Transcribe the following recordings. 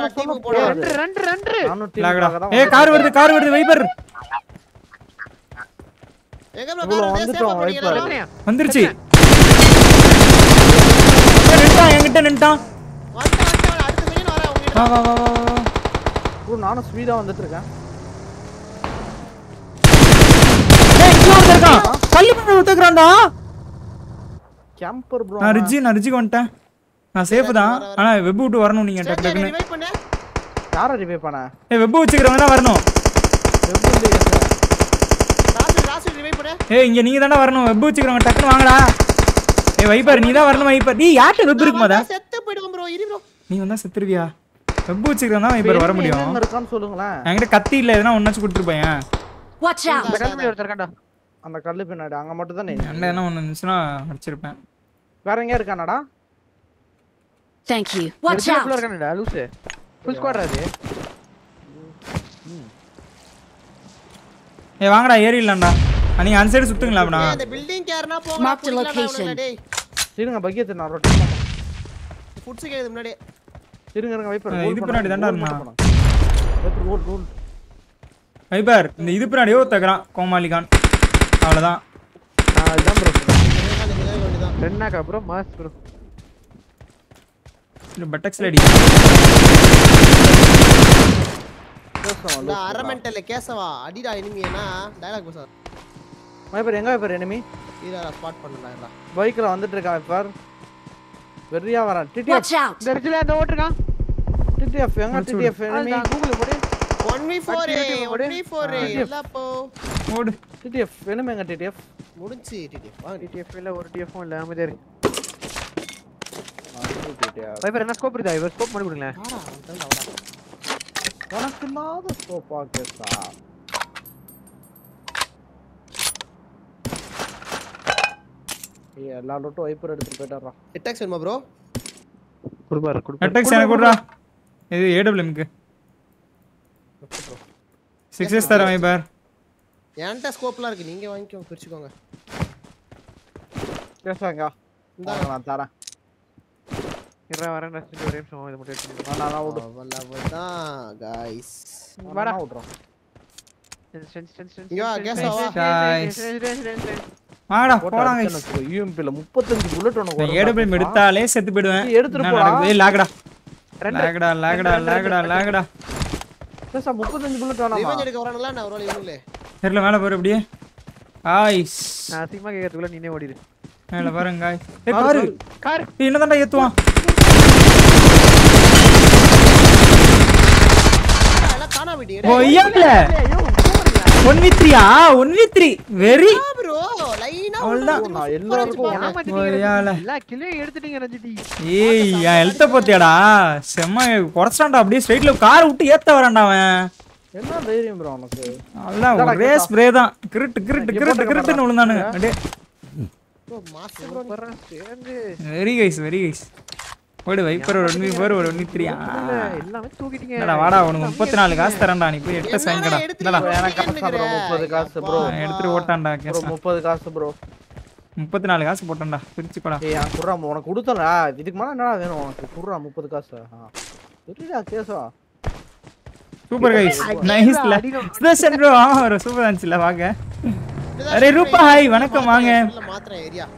நான் சொல்ல டீமுக்கு போறேன் போறாது. ரெண்டு ரெண்டு ரெண்டு நானும் லாகடா டீமுக்காக தான் ஏய் கார் வருது கார் வருது வைப்பர் எங்க ப்ரோ இவ்வளவு கார் வந்துட்டோம், சேஃபா வைப்பர். படிக்கிறா எத்தனையா? வந்துருச்சு ஏய், நின்னுட்டான் என்கிட்ட நின்னுட்டான் வந்து வந்து அடுத்த செகண்ட் வரேன் உங்ககிட்ட வா வா வா வா வா ப்ரோ நானும் ஸ்பீடா வந்துட்டு இருக்கேன் ஏய் இங்க ஒருத்தன் இருக்கான் கல்லு பண்ண ஒருத்தக்கிறான்டா கேம்பர் ப்ரோ நான் ரிஜி நான் ரிஜிக்கு வந்துட்டேன் நான் சேஃப் தான் ஆனா வெப் விட்டு வரணும் நீங்க டக்கு சரி டக்குன்னு ரிவைவ் பண்ணு யாரை ரிவே பண்ண ஏய் வெப் வச்சுக்கிறவங்க தான் வரணும் எப்படி ராசு ராசு ரிவைவ் பண்ணு ஏய் இங்க நீங்க தானே வரணும் வெப் வச்சுக்கிறவங்க டக்குன்னு வாங்கடா ஏய் வைப்பர் நீ தான் வரணும் வைப்பர் நீ யார்கிட்ட வெப் இருக்குமா நான் செத்து போயிடுவோம் ப்ரோ இரு ப்ரோ நீ வந்தா செத்துருவியா வெப் வச்சுக்கிறவங்க தான் வைப்பர் வர முடியும் என்ன இருக்கான்னு சொல்லுங்களேன் என்கிட்ட கத்தி இல்ல எதனா ஒன்னாச்சும் கொடுத்துருப்பேன் Watch out! இந்த கண்ணு முன்னாடி ஒருத்தர் இருக்கான்டா அந்த கல்லு பின்னாடி அங்க மட்டும் தானே என்ன எதனா ஒன்று இருந்துச்சுன்னா அடிச்சிருப்பேன் வேற எங்க இருக்கானடா Thank you. Watch Watch out! இருக்கானடா லூசு ஃபுல் ஸ்குவாட் அது ஏய் வாங்கடா ஏறிடலாம்டா நீங்க அந்த சைடு சுத்துங்களா அப்படின்னா ஏய், இந்த பில்டிங் கேர்னா போங்க Mark the location. டேய் இருங்க பக்கியத்தை நான் ரொட்டேட் பண்ணேன் ஃபுட்ஸ் கேக்குது முன்னாடி இருங்க இருங்க வைப்பர் ஆ, இது பின்னாடி தான்டா இருந்தான். வைப்பர் கோல் கோல் வைப்பர் இந்த இது பின்னாடியோ தகுறான் கோமாளிகான் அவ்வளோதான் நான் இதான் ப்ரோ வேண்டியதான் ரெண்டாக்கா ப்ரோ மாஸ் ப்ரோ இது பட்டக்ஸ்ல அடி இந்த அரமெண்டல்ல கேசவா அடிடா எனிமியனா டயலாக் பேச வைப்பர் எங்க வைப்பர் enemy இதா ஸ்பாட் பண்ணடா பைக்ல வந்துட்டு இருக்கான் வைப்பர் வெறியா வரான் டிடிஎஃப் Watch out! இந்த ரிஜில அந்த ஓட்டுருக்கான் டிடிஎஃப் எங்க டிடிஎஃப் enemy அதுதான் கூகுள் போடு 1v4 1v4 எல்லாம் போ ஓடு டிடிஎஃப் enemy எங்க டிடிஎஃப் முடிஞ்சு டிடி வாங்க டிடிஎஃப் இல்ல ஒரு டிஎஃப்பும் இல்ல அமைதியா இருக்கு வைப்பர் என்ன ஸ்கோப் இருக்கா இவர் ஸ்கோப் பண்ணி கொடுங்களேன் வாடா வந்துடா வாடா உனக்கு இல்லாத சோப்பா கேசா ஏய் எல்லா லோட்டும் வைப்பர் எடுத்துட்டு போயிட்டாரா ஹிட்டாக்ஸ் வேணுமா ப்ரோ கொடுப்பாரு அட்டாக்ஸ் எனக்கு விட்றா இது ஏடபிள்யூஎம்க்கு சிக்ஸ் எஸ் தரேன் வைப்பர் என்கிட்ட ஸ்கோப்லாம் இருக்கு நீங்க வாங்கிக்கோங்க பிரிச்சுக்கோங்க கேசாங்க இந்தாங்க. நான் தரேன் இருடா வரேன் ரசிச்சு ஒரே நிமிஷம் இது மட்டும் எடுத்து நான் நான் விடு அவ்வளவுதான் guys வாடா. நான் விடுறேன் இங்க வா, guess வா, வா. Guys. வாங்கடா போலாம் guys. யூஎம்பில 35 புல்லட் உனக்கு நான் வரும் ஏடபிள்யூஎம் பாப்பா. எடுத்தாலே செத்து போயிடுவேன் நீ எடுத்துட்டு என்ன போடா. நடக்குது? ஏய், லாகடா ரெண்டு. லாகடா லாகடா லாகடா லாகடா கேசா 35 புல்லட் வேணாமா ரிவெஞ்ச் எடுக்க வரானுங்களா நான் ஒரு இவங்களே தெரியல மேலே பாரு அப்படியே ஆய்ஸ் நான் அசிங்கமா கேட்கறதுக்குள்ள நீனே ஓடிடு மேலே பாருங்க காய் ஏய் பாரு கார் ஏய், என்னதான்டா ஏத்துவான் எல்லாம் காணா ஓ விட்டீங்க ஐயாப்ல ஒன் வி த்ரீயா one v three very bro லைனா அவ்வளவுதான். நான் எல்லாருக்கும் ஒரேயால. எல்லா கிளையும் எடுத்துட்டீங்க ரஞ்சிடி ஏய் என் ஹெல்த்த பத்தியாடா செம்ம குறைச்சான்டா அப்படியே ஸ்ட்ரைட்ல கார் விட்டு ஏத்த வரான்டா அவன் என்ன தைரியம் ப்ரோ உனக்கு அதான் ஒரே ஸ்ப்ரே தான் கிரிட்டு கிரிட்டு கிரிட்டு கிரிட்டுன்னு விழுந்தானுங்க அப்படியே ப்ரோ மாஸ் ப்ரோ சேர்ந்து வெரி கைஸ் வெரி கைஸ் போடு வைப்பர் ஒரு ஒன் வி ஃபோர் ஒரு ஒன் வி த்ரீ எல்லாமே தூக்கிட்டீங்க என்னடா வாடா உனக்கு முப்பத்தி நாலு காசு தரேன்டா நீ போய் எட்ட சைன்டா இந்தடா எனக்கு காசு தான் bro, 30 காசு ப்ரோ நான் எடுத்துட்டு ஓட்டான்டா ப்ரோ கேஸ் 30 காசு ப்ரோ முப்பத்தி நாலு காசு போட்டேன்டா பிரிச்சுக்கோடா ஏய் நான் குடுறா உனக்கு கொடுத்தல இதுக்கு மேல என்னடா வேணும் உனக்கு குடுறா 30 காசு ஆ சரிடா கேசா சூப்பர் கைஸ் நைஸ்ல ஸ்பெஷல் ப்ரோ ஆமா ஒரு சூப்பர் இருந்துச்சுல வாங்க அரே ரூபா ஹாய் வணக்கம் வாங்க மாத்திரம் ஏரியா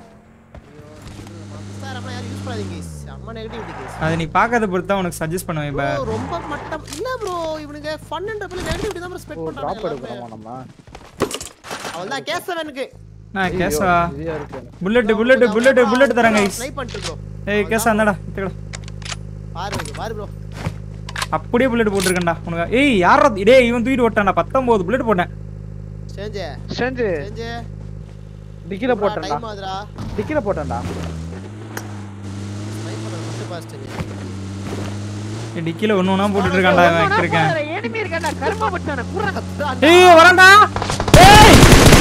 சார் அம்மா யாரும் யூஸ் பண்ணாதீங்க guys. அம்மா நெகட்டிவிட்டி கேஸ் அதை நீ பார்க்கறத பொறுத்து தான் உனக்கு சஜஸ்ட் பண்ணுவேன் இப்ப ப்ரோ ரொம்ப மட்டம் இல்ல ப்ரோ இவனுங்க ஃபன்ன்ற பேர்ல நெகட்டிவிட்டி தான் ப்ரோ ஸ்ப்ரெட் ஓ டிராப் பண்றாங்க எடுக்கறோமா நம்ம அவள்தான் கேசவனுக்கு நான் கேசவா இதுயா இருக்கு எனக்கு. புல்லட் புல்லட் புல்லட் புல்லட் தரேன் கைஸ் ஸ்னைப் பண்ணிட்டு ப்ரோ ஏய் கேசா அந்தடா இத்தடா பாரு bro, பாரு ப்ரோ அப்படியே புல்லட் போட்டிருக்கேன்டா உனக்கு ஏய் யாரா டேய் இவன் தூக்கிட்டு ஓட்டான்டா 19 புல்லட் போட்டேன் சேஞ்சே ஸ்ட்ரென்த் சேஞ்சே டிக்கில போட்டேன்டா டைம் ஆதுடா டிக்கில போட்டேன்டா ஸ்னைப் பண்ண ஃபர்ஸ்ட் பாஸ்ட் ஏய் டிக்கில ஒண்ணு ஒண்ணா போட்டுட்டு இருக்கான்டா இவன் இருக்கேன் எனிமி இருக்கான்டா கர்மா பட்டான குறா ஏய் வரண்டா ஏய்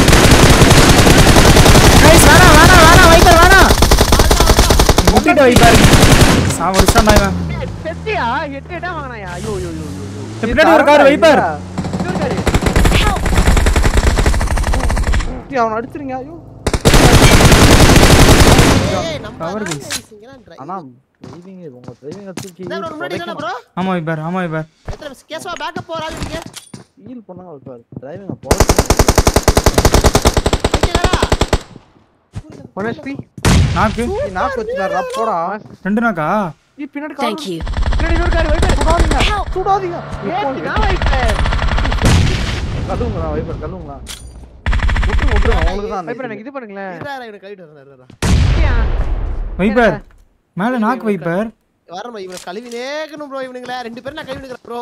கைஸ் வேணா வேணா வேணா வைப்பர் வேணா முட்டிட்டு வைப்பர் சா வருஷம்டா இவன் செத்தியா எட்டு எட்டா வாங்கினாயா ஐயோ ஐயோ ஐயோ ஐயோ இந்த பின்னாடி ஒரு கார் வைப்பர் இன்னொரு காரு ஏய், அவன அடிச்சிருங்க ஐயோ ஏய் நம்ம Power தான் guys. guys, இங்கெல்லாம் drive. ஆனா டிரைவிங் உங்க டிரைவிங்க தூக்கி என்ன bro முன்னாடி என்ன ப்ரோ ஆமா வைப்பர் ஆமா வைப்பர் எத்தனை கேஸ்வா பேக்கப் போறாங்க நீங்க ஹீல் பண்ணாங்க வைப்பார் டிரைவிங்க போட ஓகேடா ஒன் ஹெச்பி நாக்கு நான் வச்சுட்டாரா போடா ரெண்டு நாக்கா நீ பின்னாடி Thank you. பின்னாடி இன்னொரு கார் வைப்பர் Help! சுடாதீங்க ஏத்தி நான் வைப்பர் கழுவுங்களா வைப்பர் கழுவுங்களா விட்டுருங்க விட்டுருங்க உங்களுக்கு தான் வைப்பர் எனக்கு இது பண்ணுங்களேன் இருடா இவனை கழுவிட்டு வரேன் இருடா வைப்பர் மேல நாக்கு வைப்பர் வரேன் bro இவனை கழுவி நேக்கணும் ப்ரோ இவனுங்களே ரெண்டு பேரும் நான் கழுவி நிக்கிறேன் ப்ரோ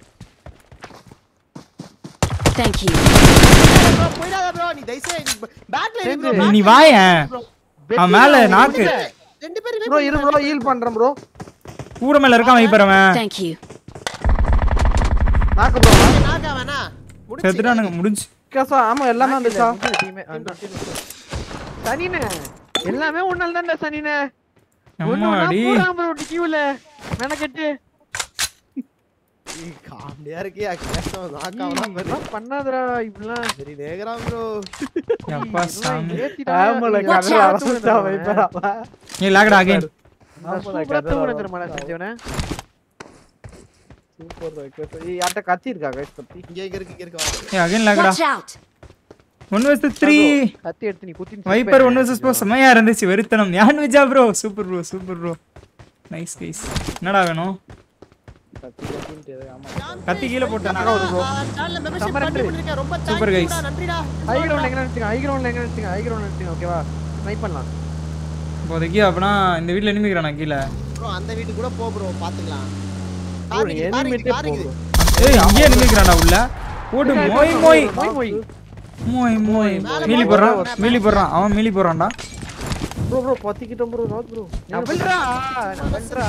Thank you. ப்ரோ போயிடாத ப்ரோ நீ தயவுசெய்து பேக்ல இரு ப்ரோ நீ வாயேன் அவன் மேல நாக்கு ரெண்டு பேரும் ப்ரோ இரு ப்ரோ ஹீல் பண்றேன் ப்ரோ கூட மேல இருக்கான் வைப்பர் அவன் Thank you. நாக்கு ப்ரோ நாக்கா வேணா முடிச்சு செத்துட்டானுங்க முடிஞ்சு கேசா ஆமா எல்லாமே வந்துச்சா டீமே சனினே எல்லாமே ஒன்னால தான்டா சனினே ஒண்ணு ஒண்ணா அம்மாடி போறான் bro டிக்கியூல மெனக்கெட்டு காமெடியா இருக்கியா கேஸ்வா நாக்கா வேணா பாரு இதெல்லாம் பண்ணாதடா இப்படிலாம் சரி நேகராம் ப்ரோ அப்பா சாமி ஏத்திடா ஆமால Watch கதற out. அரசுடா வைப்பர் அவன் நீ லாகடா அகைன் சூப்பரா தூக்குன தெரியுமாடா செஞ்சவனே சூப்பர் கேசா ஏய் யார்ட்ட கத்தி இருக்கா கைஸ் கத்தி இங்க இங்க இருக்கு இங்க இருக்கு வா. ஏ அகைன் லாகடா Watch out! One versus three கத்தி எடுத்து நீ குத்தி வைப்பர் ஒன் வர்சஸ் ஃபோர் செம்மையா இருந்துச்சு வெறுத்தனம் ஞான் விஜா bro super bro super bro nice guys என்னடா வேணும் கத்தி கத்தின்ட்டு ஆமா கத்தி கீழே போட்டேன் சேனல்ல மெம்பர்ஷிப் பண்ணி பண்ணிருக்கேன் ரொம்ப Super guys. தேங்க்ஸ் நன்றிடா ஹை கிரவுண்ட்ல எங்க நிறுத்துங்க ஹை கிரவுண்ட்ல எங்க நிறுத்துங்க ஹை கிரவுண்ட்ல நிறுத்துங்க ஓகேவா ட்ரை பண்ணலாம் இப்போதைக்கு அப்படின்னா இந்த வீட்ல நிமிக்கிறானா கீழே ப்ரோ அந்த வீட்டுக்கு கூட போ ப்ரோ பாத்துக்கலாம் Bro, கார் நிக்குது, கார் எனிமிட்டே நிக்குது, கார் நிக்குது. போகும் ஏய் இங்கேயே நிமிக்கிறானா உள்ள ஓடு மோய் மோய் மோய் மோய் மோய் மோய் மேல மீலி மேல போடுறான் மேல மீலி போடுறான் அவன் மீலி போடுறான்டா ப்ரோ ப்ரோ பத்திக்கிட்டோம் ப்ரோ ராத் ப்ரோ நபல்ரா நபல்ரா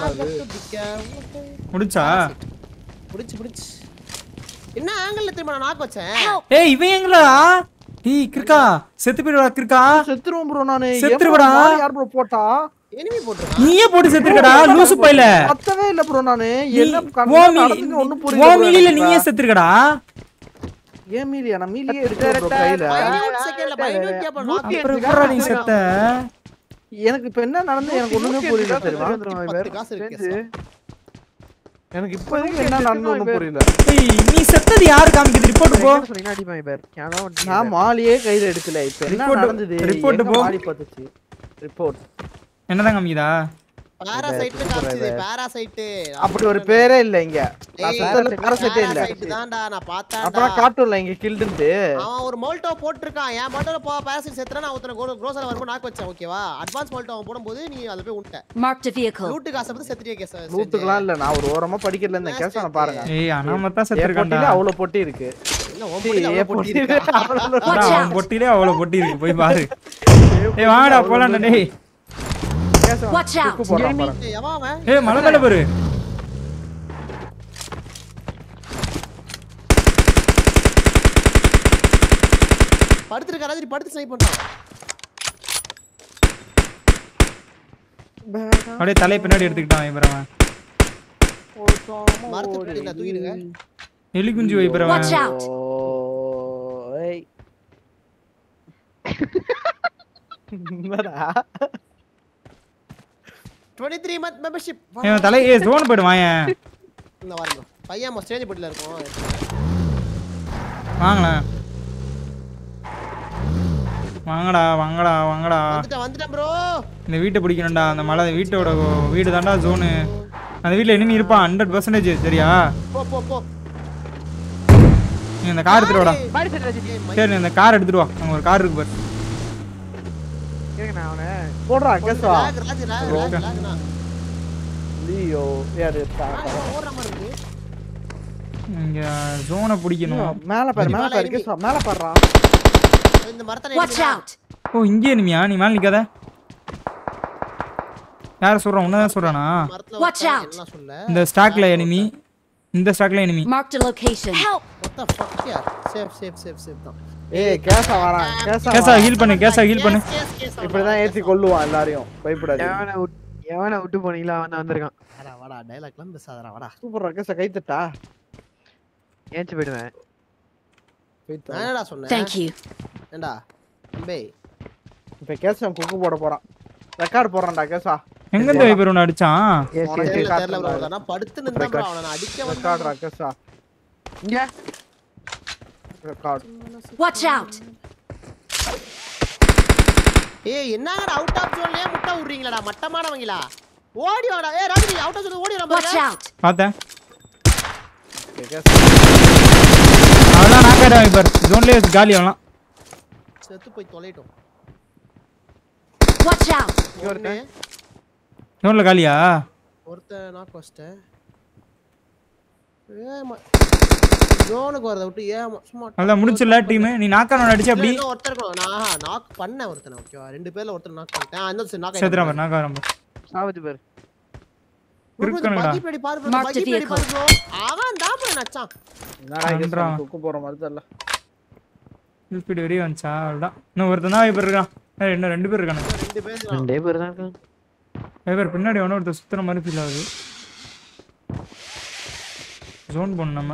முடிச்சா புடிச்சு புடிச்சு என்ன ஆங்கிள் திரும்ப நான் நாக்கு வச்சேன் ஏய் இவன் எங்களா ஏய் கிறுக்கா செத்து போயிடுவா கிறுக்கா செத்துருவோம் ப்ரோ நானு செத்துருவடா. என் bro யார் ப்ரோ போட்டா எனிமி போட்டுருக்கான் நீயே போட்டு செத்துருக்கடா லூசு பையில பத்தவே இல்ல ப்ரோ நானு என்ன ஓ மீலி ஒண்ணும் ஓ புரியல மீலில நீயே செத்துருக்கடா ஏன் மீலியா நான் மீலியே எடுக்கிறேன் ப்ரோ கையில மைன்யூட் செகண்ட்ல மைன்யூட் கேப்ப நாக்கு அப்புறம் எப்படிடா நீ செத்த எனக்கு இப்ப என்ன நடந்து எனக்கு ஒண்ணுமே புரியல தெரியுமா பத்து காசு இருக்கு எனக்கு இப்போதைக்கு என்ன நடந்து ஒண்ணும் புரியல ஏய் நீ செத்தது யாரு காமிக்குது ரிப்போர்ட் போ சொன்னீங்கன்னா அடிப்பான் பேர் கேனா நான் மாலியே கையில எடுக்கல இப்ப என்ன Report- நடந்தது report எங்க போ. மாலி பத்துச்சு ரிப்போர்ட் என்னதான் காமிக்குதா பாராசைட் காமிச்சது பாராசைட் அப்படி ஒரு பேரே இல்ல இங்க நான் சுத்தல பாரசெட்டே இல்ல தான்டா நான் பார்த்தேன்டா அப்புறம் காட்டும்ல இங்க கில்டுன்ட்டு அவன் ஒரு மோல்டோ போட்டிருக்கான் என் மோல்டோல போ பாராசைட் செத்துறா நான் ஒருத்தன க்ரோசல வரும்போது நாக்கு வச்சேன் ஓகேவா அட்வான்ஸ் மோல்டோ அவன் போடும்போது நீ அதுல போய் விட்ட Marked a vehicle. லூட்டு காசை பத்தி செத்துறிய கேஸ் நூத்துக்குலாம் இல்ல நான் ஒரு ஓரமா படிக்கல இருந்தேன் கேச நான் பாருங்க ஏய் அனாமத்தா என் செத்துருக்கான்டா பொட்டில அவ்வளவு பொட்டி இருக்கு என்ன உன் சீ, பொட்டில என் அவ்வளவு பொட்டி பொட்டில இருக்கா? அவ்வளவு Watch அதான், out. அவன் பொட்டிலே அவ்வளவு பொட்டி இருக்கு போய் பாரு ஏய் வாங்கடா போலாம்டா டேய் கேச Watch out. தூக்கு போடுறான் பாருங்க ஏய், எவன் அவன் ஏய் மலை மேல பாரு படுத்துருக்கா ராஜி படுத்து ஸ்னைப் பண்றான் அப்படியே தலை பின்னாடி எடுத்துக்கிட்டான் வைப்பறவன் மரத்து பின்னாடி நான் தூக்கிடுங்க எலி குஞ்சு வைப்பறவன் Watch out. ஓ, ஏய். என்னடா 23 மந்த் மெம்பர்ஷிப் ஏய் தலை ஏய் ஜோன் போய்டு வாயேன் இந்த வரணும் பையன் நம்ம ஸ்டேஜ் பொட்டில இருக்கோம் வாங்களேன் வாங்கடா வாங்கடா வாங்கடா வந்துட்டேன் வந்துட்டேன் ப்ரோ இந்த வீட்டை பிடிக்கணும்டா அந்த மலை வீட்டோட வீடு தான்டா ஜோனு அந்த வீட்டில் இனிமே இருப்பான் ஹண்ட்ரட் பர்சன்டேஜ் சரியா போ போ போ நீ இந்த கார் எடுத்துட்டு வாடா பாடி செட் ராஜி சரி நீ இந்த கார் எடுத்துட்டு வா அங்க ஒரு கார் இருக்கு பாரு இருங்க நான் அவனை போடுறா கேசவா லாக் ராஜி லாக் லாக் லாக்னா லியோ யாரு ஓடுற மாதிரி இருக்கு இங்க ஜோனை பிடிக்கணும் மேல பாரு மேல மேல பாரு enemy. கேசவா மேல பாருடா இந்த மரத்தை Watch out! ஓ இங்கே இனிமையா நீ மேலே நிக்காத யார் சொல்றான் உன்னதான் சொல்றானா மரத்துல Watch ஒருத்தன் out. எல்லாம் சொல்ல இந்த ஸ்டாக்ல எனிமி இந்த ஸ்டாக்ல enemy Marked a location. Help! what the fuck யார் சேஃப் சேஃப் சேஃப் சேஃப் தான் ஏய் கேசா வரான் கேசா கேசா ஹீல் பண்ணு கேசா ஹீல் பண்ணு கேஸ் கேஸ் இப்படிதான் ஏத்தி கொல்லுவான் எல்லாரையும் பயப்படாது எவனை விட்- எவனை விட்டு போனீங்களா அவன் தான் வந்திருக்கான் வாடா வாடா டயலாக்லாம் பேசாதடா வாடா சூப்பர் கேசா கைத்தட்டா ஏஞ்சி போயிடுவேன் கைத்தா நான் என்னடா சொன்னேன் Thank you. ஏண்டா தம்பி இப்ப கேசா குக்கு போட போறான் ரெக்கார்ட் போடுறான்டா கேசா எங்க இருந்து வைப்பர் ஒன்று அடிச்சான் எஸ் உனக்கு எஸ் தெரியல காட்டுறேன் தெரியல ப்ரோ பாரு. நான் படுத்து நின்றா ப்ரோ அவனை நான் அடிக்க ரெக்கார்ட் வந்தேன் ராக்கஸா இங்க ரெக்கார்ட் Watch out! ஏய் என்னங்கடா அவுட் ஆஃப் ஜோன்லயே முட்டை விடுறீங்களாடா மட்டமானவங்களா ஓடி வாடா ஏய் ராஜி அவுட் ஆஃப் ஜோன் ஓடி வரா Watch பாருங்க out! பார்த்தேன் அவெல்லாம் நாக்காடா வைப்பர் ஜோன்லேயே காலி அவெல்லாம் செத்து போய் தொலைட்டோம் Watch out! ஒண்ணு ஜோன்ல காலியா ஒருத்தன் நாக் வச்சிட்டேன் ஏமா ஜோனுக்கு வரத விட்டு ஏமா சும்மா அதான் முடிச்சிடல டீம் நீ நாக்கான அடிச்சு அப்படி இன்னும் ஒருத்தர் இருக்கணும் நான் நாக் பண்ணேன் ஒருத்தனை ஓகேவா ரெண்டு பேர்ல ஒருத்தர் நாக் பண்ணிட்டேன் அந்த சரி நாக் சேர்த்துறா பாரு நாக்கா ரொம்ப சாவத்து பேர் இருக்குனுடா. பக்கி பிடி பாரு bro, Mark the பக்கி பிடி vehicle. பாரு bro அவன் தான் bro நச்சான் என்னடா இது பண்றான். தூக்கு போற மாதிரி தெரியல ஸ்பீடு வெளியே வந்துச்சா அவ்வளோதான் இன்னும் ஒருத்தன் தான் வைப்பர் இருக்கான் ஏய், இன்னும் ரெண்டு பேர் இருக்கானு ரெண்டு பேர் இருக்கான். ரெண்டே பேர் தான் இருக்காங்க வைப்பர் பின்னாடி ஒன்று ஒருத்தர் சுத்துற மாதிரி ஃபீல் ஆகுது ஜோன் போகணும் நம்ம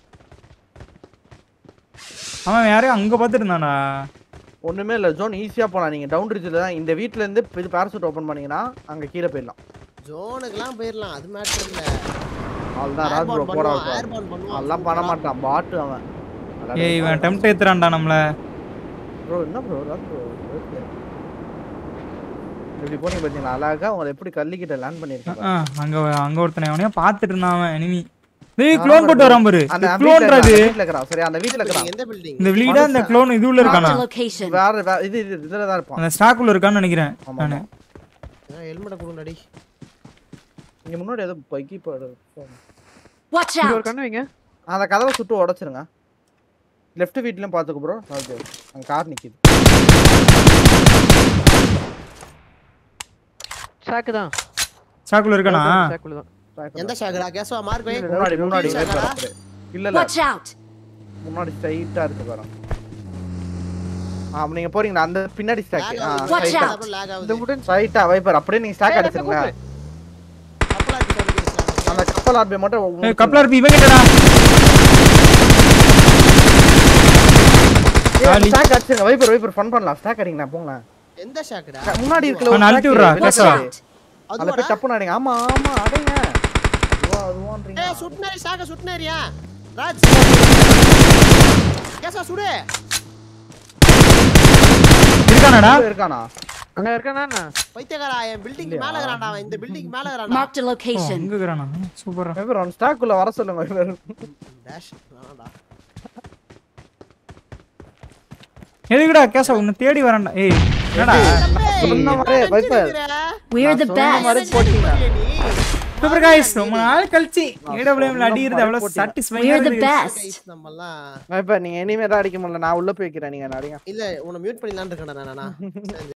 அவன் யாரையும் அங்க பார்த்துட்டு இருந்தானா ஒண்ணுமே இல்ல ஜோன் ஈஸியா போலாம் நீங்க டவுன் ரிட்ஜ்ல தான் இந்த வீட்ல இருந்து இது பேரசூட் ஓபன் பண்ணீங்கன்னா அங்க கீழே போயிடலாம் ஜோனுக்குலாம் போயிடலாம் அது மேட்டர் இல்ல அவ்வளவுதான் ராஜ் ப்ரோ Airborne போறா பண்ணுவான், airborne பண்ணுவான். அதெல்லாம் பண்ண மாட்டான் பாட்டு அவன் ஏய் இவன் டெம்ட் ஏத்துறான்டா நம்மள ப்ரோ என்ன ப்ரோ ராஜ் ப்ரோ இப்படி போனீங்க பாத்தீங்களா அழகா உங்களை எப்படி கல்லிக்கிட்ட லேண்ட் பண்ணிருக்கேன் ஆ, அங்க அங்க ஒருத்தனை அவனையா பார்த்துட்டு இருந்தான் அவன் எனிமி டேய் க்ளோன் போட்டு வரான் பாரு அந்த க்ளோன்டா இது வீட்ல இருக்கிறான் சரி அந்த வீட்ல இருக்கிறான் எந்த பில்டிங் இந்த வீடா இந்த க்ளோன் இதுல இருக்கானா Marked a location. வேற வே- இது இது இதுல தான் இருப்பான் அந்த ஸ்டாக்குள்ள இருக்கான்னு நினைக்கிறேன் ஆமா, நானு ஹெல்மெட்டை கொடுங்கடி இங்க முன்னாடி ஏதோ பைக்கி போடு Watch இங்க ஒரு out! கண்ணு வைங்க அந்த கதவை சுட்டு உடைச்சிருங்க லெஃப்ட் வீட்லயும் பாத்துக்க ப்ரோ ஓகே அங்க கார் நிக்குது சாக்கு தான் ஸ்டாக்குள்ள இருக்கானா சாக்குல தான் எந்த ஷாகரா கேசவா மார்க் வை முன்னாடி முன்னாடி கீழ் ஷாகரா இல்ல இல்ல Watch out! முன்னாடி ஸ்ட்ரைட்டா இருக்கு பாரு ஆ நீங்க போறீங்களா அந்த பின்னாடி ஸ்டாக் lag ஆ ஆகுது Watch ஸ்ட்ரைட்டா out. அப்புறம் lag இந்த ஆகுது உடன் ஸ்ட்ரைட்டா வைப்பர் அப்படியே நீங்க ஸ்டாக் ஏய், அடிச்சிருங்க கப்பலா இருக்கு பாருங்க, அந்த கப்பல் ஆர்பி மட்டும் ஏய் கப்லர் இருப்பி இவன் கிட்டடா காலி. ஸ்டாக் அடிச்சிருங்க வைப்பர் வைப்பர் ஃபன் பண்ணலாம் ஸ்டாக் அடிங்க போங்க எந்த ஷாகரா முன்னாடி இருக்கல அவனை அழுத்தி விட்றா, Watch கேசவா. out! அதுல போய் டப்புன்னு அடிங்க ஆமா ஆமா அடைங்க அதுவா அதுவான்றீங்க ஏய் சுட்னரி ஷாக சுட்னரியா ராஜ் கேசவா சுடு இருக்கானாடா உள்ள இருக்கானா அங்க இருக்கானா பைத்தியக்காரா என் பில்டிங் மேல இருக்கறான்டா அவன் இந்த பில்டிங் மேல இருக்கறான்டா Marked a ஓ, location. அங்க இருக்கிறானா சூப்பரா வைப்பர் அவன் ஸ்டாக் உள்ள வர சொல்லுங்க வைப்பர் டேஷ் வேணாம்டா எதுக்குடா கேசா உன்னை தேடி வரேன்டா ஏய் என்னடா சொன்ன மாதிரி வைப்பர் We're the சொன்ன மாதிரி best. போட்டீங்க சூப்பர் காய்ஸ் ரொம்ப நாள் கழிச்சு ஏடபிள்யூஎம்ல அடிக்கிறது அவ்வளவு We're the சாட்டிஸ்ஃபைங் best. நம்மலாம் வைப்பர் நீங்க இனிமே தான் அடிக்க முடியல நான் உள்ள போய்க்கிறேன் நீங்க அடிங்க இல்ல உன்னை மியூட் பண்ணிடலாம்னு இருக்கேன்டா நானா சரி